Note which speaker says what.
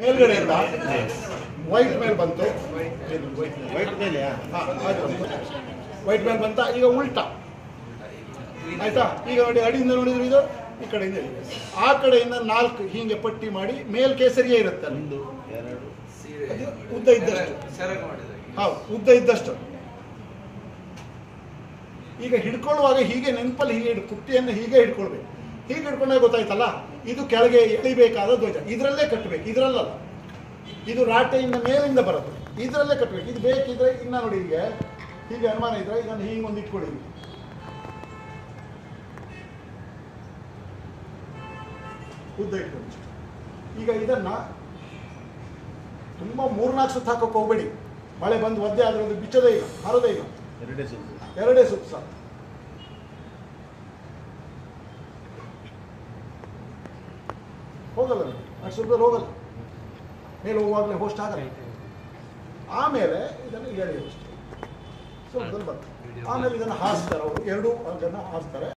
Speaker 1: ಮೇಲ್ಗಡೆಯಿಂದ ವೈಟ್ ಮೇಲೆ ಬಂತು
Speaker 2: ವೈಟ್ ಮೇಲೆ
Speaker 1: ವೈಟ್ ಮೇಲೆ ಬಂತ ಈಗ ಉಲ್ಟಾ ಆಯ್ತಾ ಈಗ ನೋಡಿ ಅಡಿಯಿಂದ ನೋಡಿದ್ರೆ ಇದು ಈ ಕಡೆಯಿಂದ ಇದೆ. ಆ ಕಡೆಯಿಂದ ನಾಲ್ಕು ಹೀಗೆ ಪಟ್ಟಿ ಮಾಡಿ ಮೇಲ್ ಕೇಸರಿಯೇ ಇರುತ್ತೆ ಅಲ್ಲಿ.
Speaker 2: ಒಂದು ಎರಡು
Speaker 1: ಅದು ಉದ್ದ ಇದ್ದಷ್ಟು
Speaker 3: ಸೆರಗು ಮಾಡಿದಾಗ
Speaker 1: ಹೌದು ಉದ್ದ ಇದ್ದಷ್ಟು ಈಗ ಹಿಡ್ಕೊಳ್ಳುವಾಗ ಹೀಗೆ ನೆನಪಲ್ಲಿ ಹೀಗೆ ಹಿಡ್- ಪುಟ್ಟಿಯನ್ನು ಹೀಗೆ ಹಿಡ್ಕೊಳ್ಬೇಕು ಹೀಗೆ ಹಿಡ್ಕೊಂಡಾಗ ಗೊತ್ತಾಯ್ತಲ್ಲ ಇದು ಕೆಳಗೆ ಎಳಿಬೇಕಾದ ಧ್ವಜ ಇದರಲ್ಲೇ ಕಟ್ಟಬೇಕು ಇದರಲ್ಲ ಇದು ರಾಟೆಯಿಂದ ಮೇಲಿಂದ ಬರುತ್ತೆ ಇದರಲ್ಲೇ ಕಟ್ಟಬೇಕು ಇದು ಬೇಕಿದ್ರೆ ಇನ್ನ ನೋಡಿ ಹೀಗೆ ಹೀಗೆ ಅನುಮಾನ ಇದ್ರೆ ಇದನ್ನು ಹೀಗೆ ಒಂದು ಇಟ್ಕೊಳ್ಳಿ ಉದ್ದ ಇಟ್ಕೊಂಡು ಈಗ ಇದನ್ನ ತುಂಬ ಮೂರ್ನಾಲ್ಕು ಸುತ್ತ ಹಾಕೋಕೆ ಹೋಗ್ಬೇಡಿ ಮಳೆ ಬಂದು ಒದ್ದೆ ಆದ್ರೆ ಅದು ಬಿಚ್ಚದೇ ಇಲ್ಲ ಹರದೇ ಇಲ್ಲ
Speaker 2: ಎರಡೇ ಸುತ್ತು
Speaker 1: ಎರಡೇ ಸುತ್ತ ಸಾಕು ಹೋಗಲ್ಲ ನೋಡಿ ಅಷ್ಟು ಸುಲಭದಲ್ಲಿ ಹೋಗಲ್ಲ ಮೇಲೆ ಹೋಗುವಾಗಲೇ ಹೋಸ್ಟ್ ಆಗಲ್ಲ ಆಮೇಲೆ ಇದನ್ನು ಎಳೆಯುವಷ್ಟು ಸುಲಭದಲ್ಲಿ ಬರ್ತದೆ ಆಮೇಲೆ ಇದನ್ನು ಹಾರಿಸ್ತಾರೆ ಅವರು ಎರಡು ಅದನ್ನು ಹಾರಿಸ್ತಾರೆ